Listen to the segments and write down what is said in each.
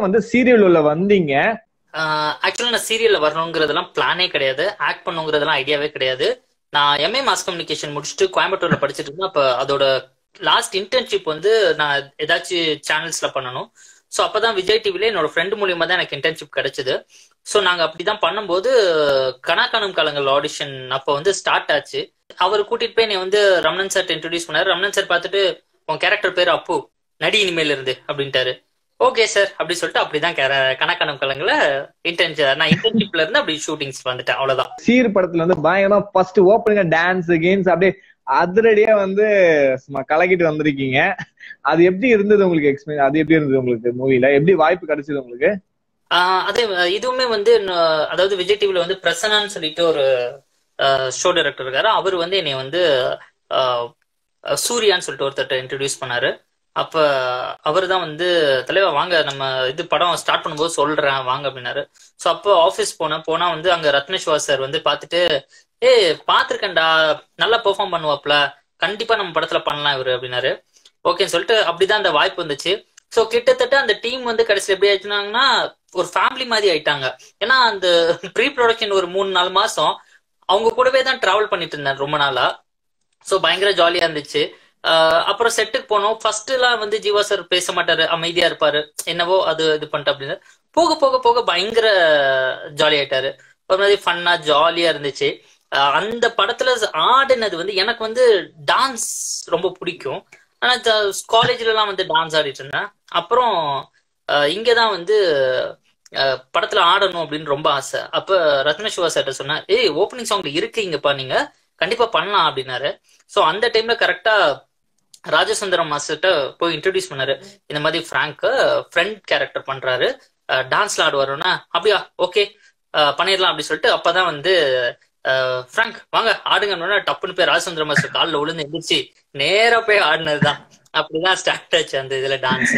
எப்படிதான் வந்து சீரியல் உள்ள வந்தீங்க ஆக்சுவலா நான் சீரியல்ல வரணுங்கிறதெல்லாம் பிளானே கிடையாது ஆக்ட் பண்ணுங்கிறதெல்லாம் ஐடியாவே கிடையாது நான் எம்ஏ மாஸ் கம்யூனிகேஷன் முடிச்சுட்டு கோயம்புத்தூர்ல படிச்சுட்டு இருந்தேன் அப்ப அதோட லாஸ்ட் இன்டர்ன்ஷிப் வந்து நான் ஏதாச்சும் சேனல்ஸ்ல பண்ணணும் ஸோ அப்பதான் விஜய் டிவில என்னோட ஃப்ரெண்டு மூலியமா தான் எனக்கு இன்டர்ன்ஷிப் கிடைச்சது ஸோ நாங்க அப்படிதான் பண்ணும்போது கணக்கானும் காலங்கள் ஆடிஷன் அப்போ வந்து ஸ்டார்ட் ஆச்சு அவர் கூட்டிட்டு போய் என்னை வந்து ரமணன் சார் இன்ட்ரடியூஸ் பண்ணாரு ரமணன் சார் பார்த்துட்டு உன் கேரக்டர் பேர் அப்பு நடி இனிமேல் இருந்து அப்படின்ட்டாரு ஓகே சார் அப்படி சொல்லிட்டு அப்படிதான் கணக்கானம் கலங்கள இன்டர்ன்ஷிப் நான் இன்டர்ன்ஷிப்ல இருந்து அப்படி ஷூட்டிங்ஸ் வந்துட்டேன் அவ்வளவுதான் சீர் படத்துல வந்து பயங்கரமா ஃபர்ஸ்ட் ஓப்பனிங்க டான்ஸ் கேம்ஸ் அப்படியே அதிரடியா வந்து சும்மா கலக்கிட்டு வந்திருக்கீங்க அது எப்படி இருந்தது உங்களுக்கு எக்ஸ்பீரியன்ஸ் அது எப்படி இருந்தது உங்களுக்கு மூவில எப்படி வாய்ப்பு கிடைச்சது உங்களுக்கு ஆஹ் அதே இதுவுமே வந்து ந- அதாவது விஜய் டிவில வந்து பிரசன்னான்னு சொல்லிட்டு ஒரு ஷோ டைரக்டர் இருக்காரு அவர் வந்து என்னை வந்து ஆஹ் சூர்யான்னு சொல்லிட்டு ஒருத்தர் இன்ட்ரடியூஸ் பண்ணாரு அப்ப அவர் தான் வந்து தலைவா வாங்க நம்ம இது படம் ஸ்டார்ட் பண்ணும்போது சொல்றேன் வாங்க அப்படின்னாரு ஸோ அப்போ ஆஃபீஸ் போனேன் போனா வந்து அங்க ரத்னேஸ்வா சார் வந்து பார்த்துட்டு ஏய் பார்த்துருக்கேன்டா நல்லா பெர்ஃபார்ம் பண்ணுவாப்ல கண்டிப்பா நம்ம படத்துல பண்ணலாம் இவரு அப்படின்னாரு ஓகேன்னு சொல்லிட்டு அப்படிதான் அந்த வாய்ப்பு வந்துச்சு ஸோ கிட்டத்தட்ட அந்த டீம் வந்து கடைசியில் எப்படி ஆயிடுச்சுனாங்கன்னா ஒரு ஃபேமிலி மாதிரி ஆயிட்டாங்க ஏன்னா அந்த ப்ரீ ப்ரொடக்ஷன் ஒரு மூணு நாலு மாசம் அவங்க கூடவே தான் டிராவல் பண்ணிட்டு இருந்தேன் ரொம்ப நாளா ஸோ பயங்கர ஜாலியா இருந்துச்சு ஆஹ் அப்புறம் செட்டுக்கு போனோம் ஃபர்ஸ்ட் எல்லாம் வந்து ஜீவா சார் பேச மாட்டாரு அமைதியா இருப்பாரு என்னவோ அது இது பண்ணிட்டு அப்படின்னு போக போக போக பயங்கர ஜாலி ஆயிட்டாரு ஒரு மாதிரி ஃபன்னா ஜாலியா இருந்துச்சு ஆஹ் அந்த படத்துல ஆடினது வந்து எனக்கு வந்து டான்ஸ் ரொம்ப பிடிக்கும் ஆனா காலேஜ்ல எல்லாம் வந்து டான்ஸ் ஆடிட்டு இருந்தேன் அப்புறம் ஆஹ் இங்கதான் வந்து ஆஹ் படத்துல ஆடணும் அப்படின்னு ரொம்ப ஆசை அப்ப ரத்ன சிவா சார்ட்ட சொன்னேன் ஏய் ஓப்பனிங் சாங்ல இருக்கீங்கப்பா நீங்க கண்டிப்பா பண்ணலாம் அப்படின்னாரு ஸோ அந்த டைம்ல கரெக்டா ராஜசுந்தரம் மாஸ்டர்கிட்ட போய் இன்ட்ரடியூஸ் பண்ணாரு இந்த மாதிரி ஃப்ராங்க் ஃப்ரெண்ட் கேரக்டர் பண்றாரு டான்ஸ்ல ஆடுவாருன்னா அப்படியா ஓகே பண்ணிடலாம் அப்படி சொல்லிட்டு அப்பதான் வந்து ஃப்ராங்க் வாங்க ஆடுங்கன்னு டப்புன்னு போய் ராஜசுந்தரம் மாஸ்டர் காலில் விழுந்து எந்திரிச்சு நேரா போய் ஆடினதுதான் அப்படிதான் ஸ்டார்ட் ஆச்சு அந்த இதுல டான்ஸ்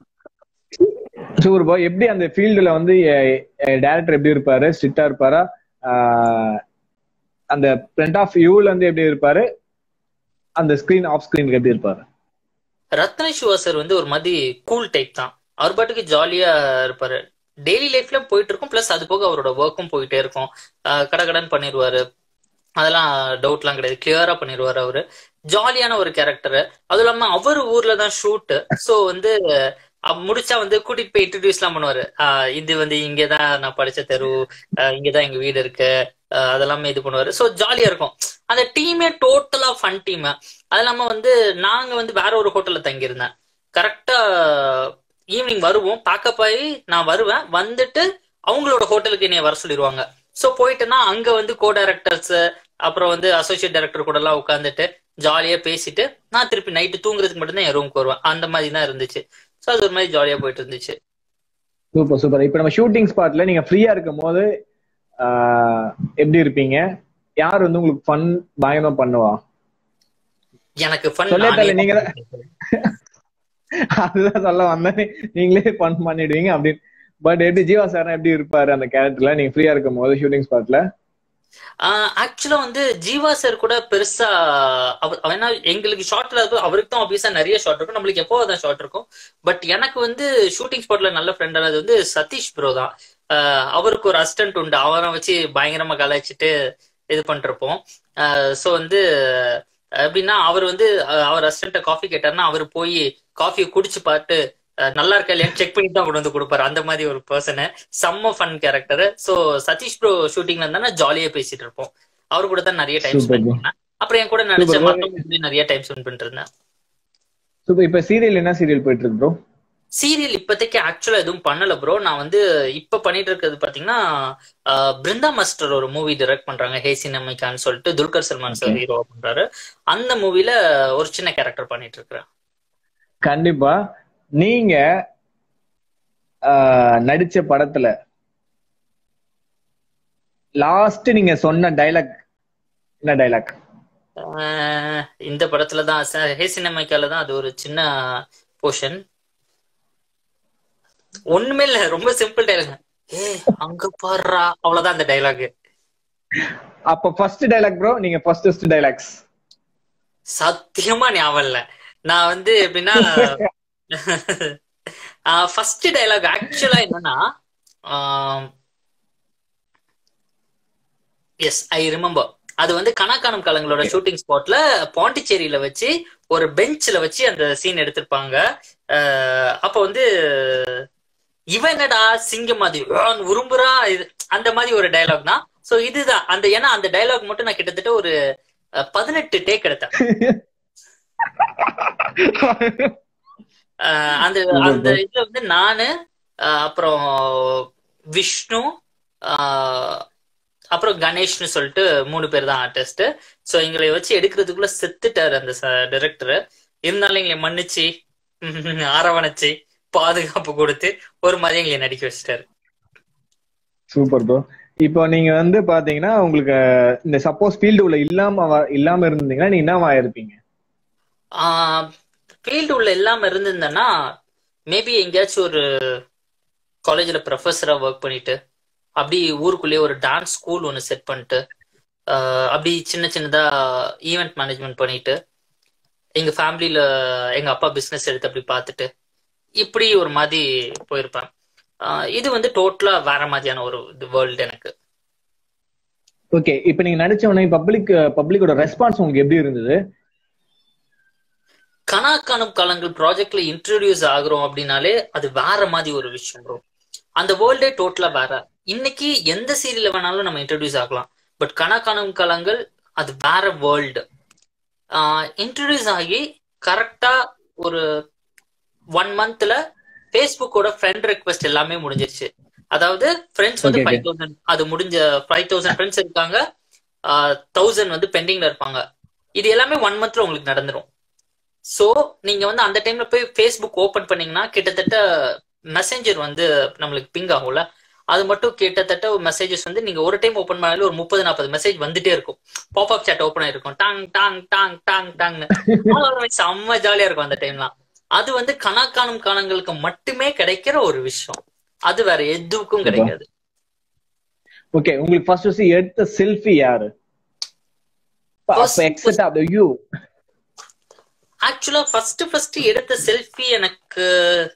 சூப்பர் பாய் எப்படி அந்த ஃபீல்டுல வந்து டைரக்டர் எப்படி இருப்பாரு ஸ்ட்ரிக்டா இருப்பாரா ஆஹ் அந்த ஃப்ரண்ட் ஆஃப் வியூல வந்து எப்படி இருப்பாரு அந்த ஸ்கிரீன் ஆஃப் ஸ்கிரீனுக்கு எப்படி இருப்பாரு ரத்ன சிவா சார் வந்து ஒரு மாதிரி கூல் டைப் தான் அவர் பாட்டுக்கு ஜாலியா இருப்பாரு டெய்லி லைஃப்ல போயிட்டு இருக்கும் பிளஸ் அது போக அவரோட ஒர்க்கும் போயிட்டே இருக்கும் கடகடன் பண்ணிடுவாரு அதெல்லாம் டவுட்லாம் கிடையாது கிளியரா பண்ணிடுவாரு அவரு ஜாலியான ஒரு கேரக்டர் அதுவும் இல்லாம அவர் ஊர்ல தான் ஷூட் ஸோ வந்து முடிச்சா வந்து கூட்டிட்டு போய் இன்ட்ரடியூஸ் எல்லாம் பண்ணுவாரு இது வந்து இங்கதான் நான் படிச்ச தெரு இங்கதான் எங்க வீடு இருக்கு அதெல்லாமே இது பண்ணுவாரு ஸோ ஜாலியா இருக்கும் அந்த டீமே டோட்டலா ஃபன் டீம் அது இல்லாம வந்து நாங்க வந்து வேற ஒரு ஹோட்டல்ல தங்கியிருந்தேன் கரெக்டா ஈவினிங் வருவோம் பேக்கப் ஆகி நான் வருவேன் வந்துட்டு அவங்களோட ஹோட்டலுக்கு என்னைய வர சொல்லிடுவாங்க ஸோ போயிட்டேன்னா அங்க வந்து கோ டைரக்டர்ஸ் அப்புறம் வந்து அசோசியேட் டைரக்டர் கூட எல்லாம் உட்காந்துட்டு ஜாலியா பேசிட்டு நான் திருப்பி நைட்டு தூங்குறதுக்கு மட்டும்தான் என் ரூம்க்கு வருவேன் அந்த மாதிரி தான் இருந்துச்சு ஸோ அது ஒரு மாதிரி ஜாலியா போயிட்டு இருந்துச்சு சூப்பர் சூப்பர் இப்போ நம்ம ஷூட்டிங் ஸ்பாட்ல நீங்க ஃப்ரீயா இருக்கும் போது எப்படி இருப்பீங்க யார் வந்து உங்களுக்கு ஃபன் பயங்கரமா பண்ணுவா எனக்கு ஃபன் சொல்ல நீங்க அதுதான் சொல்ல வந்தேன் நீங்களே ஃபன் பண்ணிடுவீங்க அப்படின்னு பட் எப்படி ஜீவா சார் எப்படி இருப்பாரு அந்த கேரக்டர்ல நீங்க ஃப்ரீயா இருக்கும் போது ஷூட்டிங் ஸ்பாட்ல ஆக்சுவலா வந்து ஜீவா சார் கூட பெருசா அவர் ஏன்னா எங்களுக்கு ஷார்ட்ல இருக்கும் அவருக்கு தான் ஆப்வியஸா நிறைய ஷார்ட் இருக்கும் நம்மளுக்கு எப்போ தான் ஷார்ட் இருக்கும் பட் எனக்கு வந்து ஷூட்டிங் ஸ்பாட்ல நல்ல ஃப்ரெண்டானது வந்து சதீஷ் ப்ரோ தான் அவருக்கு ஒரு அசிஸ்டன்ட் உண்டு அவரை வச்சு பயங்கரமா கலாய்ச்சிட்டு இது பண்ணிருப்போம் ஸோ வந்து எப்படின்னா அவர் வந்து அவர் அசிஸ்டன்ட்ட காஃபி கேட்டாருன்னா அவர் போய் காஃபியை குடிச்சு பார்த்து நல்லா இருக்கா இல்லையான்னு செக் பண்ணி தான் கொண்டு வந்து கொடுப்பாரு அந்த மாதிரி ஒரு பர்சனு செம்ம fun character so Sathish bro ஷூட்டிங்ல இருந்தா ஜாலியா பேசிட்டு இருப்போம் அவர் கூட தான் நிறைய டைம் ஸ்பெண்ட் பண்ணேன் அப்புறம் என் கூட நினைச்ச மத்தவங்க நிறைய டைம் ஸ்பெண்ட் பண்ணிட்டு இருந்தேன் சூப்பர் இப்ப சீரியல் என்ன சீரியல் போயிட்டு இருக்கு ப்ரோ சீரியல் இப்போதைக்கு ஆக்சுவலா எதுவும் பண்ணல ப்ரோ நான் வந்து இப்ப பண்ணிட்டு இருக்கிறது பாத்தீங்கன்னா பிருந்தா மாஸ்டர் ஒரு மூவி டைரக்ட் பண்றாங்க ஹே சினமிகான்னு சொல்லிட்டு துல்கர் சல்மான் சார் ஹீரோ பண்றாரு அந்த மூவில ஒரு சின்ன கேரக்டர் பண்ணிட்டு இருக்கிறேன் கண்டிப்பா நீங்க நடிச்ச படத்துல லாஸ்ட் நீங்க சொன்ன டைலாக் என்ன டைலாக் இந்த படத்துல தான் ஹே சினிமைக்கால தான் அது ஒரு சின்ன போர்ஷன் ஒண்ணுமே இல்ல ரொம்ப சிம்பிள் டைலாக் ஏ அங்க பாடுறா அவ்வளவுதான் அந்த டைலாக் அப்ப ஃபர்ஸ்ட் டைலாக் ப்ரோ நீங்க ஃபர்ஸ்ட் ஃபர்ஸ்ட் டைலாக்ஸ் சத்தியமா ஞாபகம் இல்ல நான் வந்து எப்படின்னா ஃபர்ஸ்ட் டைலாக் ஆக்சுவலா என்னன்னா எஸ் ஐ ரிமெம்பர் அது வந்து கணக்கானம் கலங்களோட ஷூட்டிங் ஸ்பாட்ல பாண்டிச்சேரியில வச்சு ஒரு பெஞ்ச்ல வச்சு அந்த சீன் எடுத்திருப்பாங்க அஹ் அப்ப வந்து இவன் என்னடா சிங்கம் மாதிரி "ஆன் உரும்புறா இது அந்த மாதிரி ஒரு டயலாக் தான் சோ இதுதான் அந்த ஏன்னா அந்த டயலாக் மட்டும் நான் கிட்டத்தட்ட ஒரு அஹ், பதினெட்டு டேக் எடுத்தேன் அஹ் அந்த அந்த இதுல வந்து நானு அஹ் அப்புறம் விஷ்ணு அஹ் அப்புறம் கணேஷ்னு சொல்லிட்டு மூணு பேர் தான் ஆர்டிஸ்ட் சோ எங்களை வச்சு எடுக்கிறதுக்குள்ள செத்துட்டாரு அந்த டைரக்டர் இருந்தாலும் எங்களை மன்னிச்சு அரவணைச்சு பாதுகாப்பு கொடுத்து ஒரு மாதிரி எங்களை நடிக்க வச்சிட்டாரு சூப்பர் ப்ரோ இப்போ நீங்க வந்து பாத்தீங்கன்னா உங்களுக்கு இந்த சப்போஸ் ஃபீல்டு உள்ள இல்லாம வ- இல்லாம இருந்தீங்கன்னா நீங்க என்னவா இருப்பீங்க ஃபீல்டு உள்ள இல்லாம இருந்திருந்தேன்னா மேபி எங்கேயாச்சும் ஒரு காலேஜ்ல ப்ரொஃபஸரா ஒர்க் பண்ணிட்டு அப்படி ஊருக்குள்ளேயே ஒரு டான்ஸ் ஸ்கூல் ஒன்று செட் பண்ணிட்டு ஆஹ் அப்படி சின்ன சின்னதா ஈவெண்ட் மேனேஜ்மெண்ட் பண்ணிட்டு எங்க ஃபேமிலியில எங்க அப்பா பிசினஸ் எடுத்து அப்படி பார்த்துட்டு இப்படி ஒரு மாதிரி போயிருப்பேன் ஆஹ் இது வந்து டோட்டலா வேற மாதிரியான ஒரு வேர்ல்டு எனக்கு ஓகே இப்போ நீங்க நடிச்ச உடனே பப்ளிக் பப்ளிக்கோட ரெஸ்பான்ஸ் உங்களுக்கு எப்படி இருந்தது கனா காணும் காலங்கள் ப்ராஜெக்ட்ல இன்ட்ரடியூஸ் ஆகுறோம் அப்படின்னாலே அது வேற மாதிரி ஒரு விஷயம் ப்ரோ அந்த வேர்ல்டே டோட்டலா வேற இன்னைக்கு எந்த சீரியல்ல வேணாலும் நம்ம இன்ட்ரடியூஸ் ஆகலாம் பட் கனா காணும் காலங்கள் அது வேற வேர்ல்டு இன்ட்ரடியூஸ் ஆகி கரெக்டா ஒரு ஒன் மந்த்ல ஃபேஸ்புக்கோட ஃப்ரெண்ட் ரெக்வெஸ்ட் எல்லாமே முடிஞ்சிருச்சு அதாவது ஃப்ரெண்ட்ஸ் வந்து Okay, okay. ஃபைவ் தௌசண்ட் அது முடிஞ்ச ஃபைவ் தௌசண்ட் ஃப்ரெண்ட்ஸ் இருக்காங்க தௌசண்ட் வந்து பெண்டிங்ல இருப்பாங்க இது எல்லாமே ஒன் மந்த்ல உங்களுக்கு நடந்துரும் சோ நீங்க வந்து அந்த டைம்ல போய் ஃபேஸ்புக் ஓபன் பண்ணீங்கன்னா கிட்டத்தட்ட மெசேஞ்சர் வந்து நம்மளுக்கு பிங் ஆகும்ல அது மட்டும் கிட்டத்தட்ட மெசேஜஸ் வந்து நீங்க ஒரு டைம் ஓபன் பண்ணாலும் ஒரு முப்பது நாற்பது மெசேஜ் வந்துட்டே இருக்கும் பாப் அப் சாட் ஓப்பன் ஆயிருக்கும் டாங் டாங் டாங் டாங் டாங்னு அதெல்லாம் செம்ம ஜாலியா இருக்கும் அந்த டைம்லாம் அது வந்து கணக்காணும் காலங்களுக்கு மட்டுமே கிடைக்கிற ஒரு விஷயம் அது வேற எதுக்கும் கிடைக்காது ஓகே உங்களுக்கு ஃபர்ஸ்ட் ஃபர்ஸ்ட் எடுத்த செல்ஃபி யாரு First- except you actually first first எடுத்த செல்ஃபி எனக்கு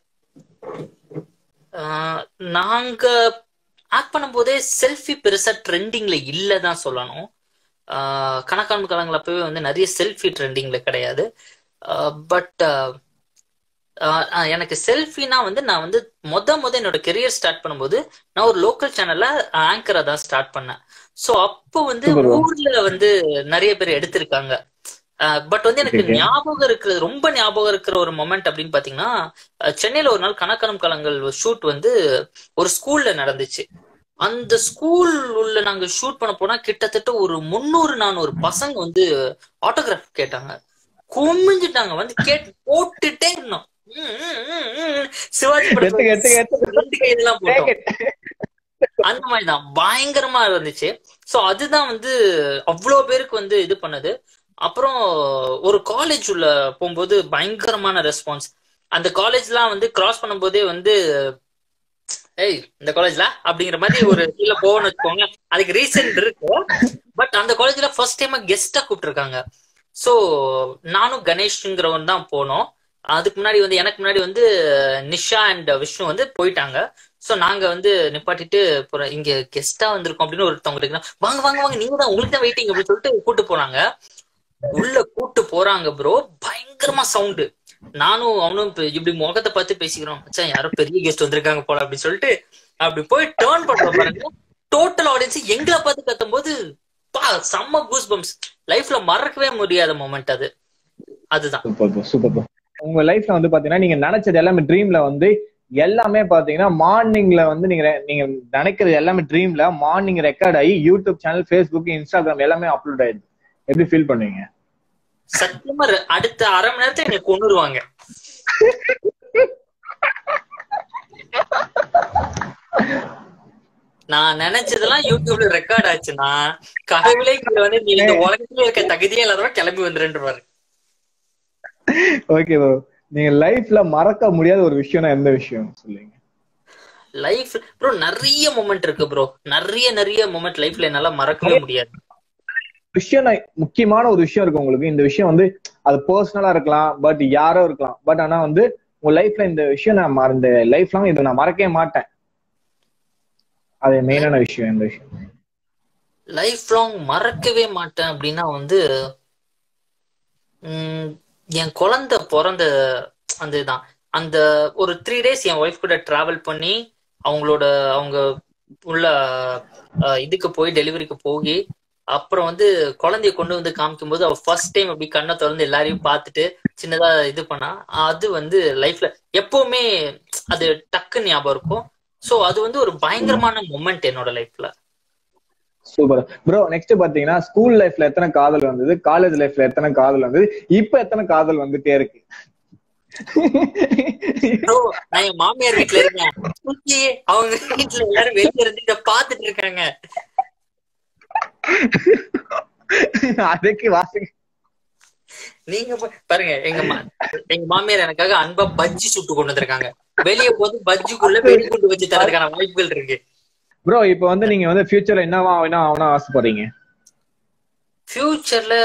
ஆஹ், நாங்க ஆக்ட் பண்ணும்போதே செல்ஃபி பெருசா ட்ரெண்டிங்ல இல்லதான் சொல்லணும் ஆஹ், கணக்கான காலங்கள் அப்பவே வந்து நிறைய செல்ஃபி ட்ரெண்டிங்ல கிடையாது பட் எனக்கு செல்ஃபினா வந்து நான் வந்து மொத மொத என்னோட கெரியர் ஸ்டார்ட் பண்ணும்போது நான் ஒரு லோக்கல் சேனல்ல ஆங்கரா தான் ஸ்டார்ட் பண்ணேன் சோ அப்போ வந்து Super. ஊர்ல வந்து நிறைய பேர் எடுத்திருக்காங்க பட் வந்து எனக்கு Okay, okay. ஞாபகம் இருக்கிறது ரொம்ப ஞாபகம் இருக்கிற ஒரு மொமெண்ட் அப்படின்னு பாத்தீங்கன்னா அஹ், சென்னையில ஒரு நாள் கணக்கணம் காலங்கள் ஷூட் வந்து ஒரு ஸ்கூல்ல நடந்துச்சு அந்த ஸ்கூல் உள்ள நாங்க ஷூட் பண்ண போனா கிட்டத்தட்ட ஒரு முந்நூறு நானூறு பசங்க வந்து ஆட்டோகிராஃப் கேட்டாங்க குமிஞ்சிட்டாங்க வந்து கேட்டு போட்டுட்டே இருந்தோம் ம், ம், ம், ம். சிவாஜி கெத்து படத்துல கெத்து கெத்து ரெண்டு கை இதெல்லாம் போட்டோம் அந்த மாதிரிதான் பயங்கரமா இருந்துச்சு சோ அதுதான் வந்து அவ்வளவு பேருக்கு வந்து இது பண்ணது அப்புறம் ஒரு காலேஜ் உள்ள போகும்போது பயங்கரமான ரெஸ்பான்ஸ் அந்த காலேஜ்லாம் வந்து கிராஸ் பண்ணும்போதே வந்து ஏய் இந்த காலேஜ்ல அப்படிங்கிற மாதிரி ஒரு கீழே போகணும்னு வச்சுக்கோங்க அதுக்கு ரீசன் இருக்கு பட் அந்த காலேஜ்ல ஃபர்ஸ்ட் டைமா கெஸ்டா கூப்பிட்டுருக்காங்க சோ நானும் கணேஷ்ங்கிறவன் தான் போனோம் அதுக்கு முன்னாடி வந்து எனக்கு முன்னாடி வந்து நிஷா அண்ட் விஷ்ணு வந்து போயிட்டாங்க சோ நாங்க வந்து நிப்பாட்டிட்டு போறோம் இங்க கெஸ்டா வந்திருக்கோம் அப்படின்னு ஒருத்தவங்களுக்கு வாங்க வாங்க வாங்க நீங்க தான் உங்களுக்கு தான் வெயிட்டிங் அப்படின்னு சொல்லிட்டு கூட்டு போனாங்க உள்ள கூட்டு போறாங்க ப்ரோ பயங்கரமா சவுண்டு நானும் அவனும் இப்ப இப்படி முகத்தை பார்த்து பேசிக்கிறோம் மச்சான் யாரோ பெரிய கெஸ்ட் வந்திருக்காங்க போல அப்படின்னு சொல்லிட்டு அப்படி போய் டேர்ன் பண்ற பாருங்க டோட்டல் ஆடியன்ஸ் எங்களை பார்த்து கத்தும் போது பா செம்ம கூஸ் பம்ப்ஸ் லைஃப்ல மறக்கவே முடியாத மொமெண்ட் அது அதுதான் சூப்பர் சூப்பர் உங்க லைஃப்ல வந்து பாத்தீங்கன்னா நீங்க நினைச்சது எல்லாமே ட்ரீம்ல வந்து எல்லாமே பாத்தீங்கன்னா மார்னிங்ல வந்து நீங்க நீங்க நினைக்கிறது எல்லாமே ட்ரீம்ல மார்னிங் ரெக்கார்ட் ஆகி யூடியூப் சேனல் ஃபேஸ்புக் இன்ஸ்டாகிராம் எல்லாமே அப்லோட் ஆயிடுது எப்படி ஃபீல் பண்ணுவீங்க சத்தியமா ரெ- அடுத்த அரை மணி நேரத்துல என்னை கொண்டுருவாங்க நான் நினைச்சதெல்லாம் யூடியூப்ல ரெக்கார்ட் ஆச்சுன்னா கடவுளே கீழே வந்து நீ இந்த உலகத்துல இருக்க தகுதியே இல்லாதவன் கிளம்பி வந்துருன்றாரு ஓகே ப்ரோ நீங்க லைஃப்ல மறக்க முடியாத ஒரு விஷயம்னா எந்த விஷயம் சொல்லுங்க லைஃப் ப்ரோ நிறைய மொமெண்ட் இருக்கு ப்ரோ நிறைய நிறைய மொமெண்ட் லைஃப்ல என்னால மறக்கவே முடியாது விஷயம் நான் முக்கியமான ஒரு விஷயம் இருக்கு உங்களுக்கு இந்த விஷயம் வந்து அது பர்சனலா இருக்கலாம் பட் யாரோ இருக்கலாம் பட் ஆனா வந்து உங்க லைஃப்ல இந்த விஷயம் நான் மறந்த லைஃப் லாங் இதை நான் மறக்கவே மாட்டேன் அது மெயினான விஷயம் இந்த விஷயம் லைஃப் லாங் மறக்கவே மாட்டேன் அப்படின்னா வந்து உம், என் குழந்தை பிறந்த அந்த இதுதான் அந்த ஒரு த்ரீ டேஸ் என் ஒய்ஃப் கூட டிராவல் பண்ணி அவங்களோட அவங்க உள்ள அஹ், இதுக்கு போய் டெலிவரிக்கு போய் அப்புறம் வந்து குழந்தைய கொண்டு வந்து காமிக்கும் போது அவ ஃபர்ஸ்ட் டைம் அப்படி கண்ணை திறந்து எல்லாரையும் பார்த்துட்டு சின்னதா இது பண்ணா அது வந்து லைஃப்ல எப்பவுமே அது டக்குன்னு ஞாபகம் இருக்கும் சோ அது வந்து ஒரு பயங்கரமான மொமெண்ட் என்னோட லைஃப்ல சூப்பர் ப்ரோ நெக்ஸ்ட் பாத்தீங்கன்னா ஸ்கூல் லைஃப்ல எத்தனை காதல் வந்தது காலேஜ் லைஃப்ல எத்தனை காதல் வந்தது இப்ப எத்தனை காதல் வந்துட்டே இருக்கு Bro, நான் என் மாமியார் வீட்ல இருக்கேன் சுத்தி அவங்க வீட்ல எல்லாரும் வெளிய இருந்து இத பாத்துட்டு இருக்காங்க அதுக்கு வாசி நீங்க பா- பாருங்க எங்க மா- எங்க மாமியார் எனக்காக அன்பா பஜ்ஜி சுட்டு கொண்டு வந்திருக்காங்க வெளிய போது பஜ்ஜிக்குள்ள வெடிகுண்டு வச்சு தரதுக்கான வாய்ப்புகள் இருக்கு ப்ரோ இப்போ வந்து நீங்க வந்து ஃபியூச்சர்ல என்னவா என்ன ஆகணும் ஆசைப்படுறீங்க ஃபியூச்சர்ல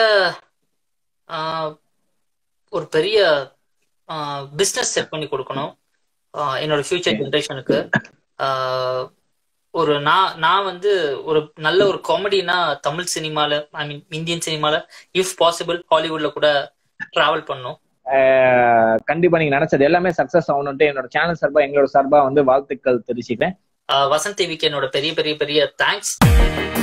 ஒரு பெரிய பிசினஸ் செட் பண்ணி கொடுக்கணும் ஆஹ் என்னோட ஃபியூச்சர் ஜெனரேஷனுக்கு ஒரு நான் நான் வந்து ஒரு நல்ல ஒரு காமெடினா தமிழ் சினிமால ஐ மீன் இந்தியன் சினிமால இஃப் பாசிபிள் ஹாலிவுட்ல கூட டிராவல் பண்ணும் அஹ் கண்டிப்பா நீங்க நினைச்சது எல்லாமே சக்சஸ் ஆகணும்ட்டு என்னோட சேனல் சார்பா எங்களோட சார்பா வந்து வாழ்த்துக்கள் தெரிவிச்சுக்கிறேன் ஆஹ் வசந்த் டிவிக்கு என்னோட பெரிய பெரிய பெரிய தேங்க்ஸ்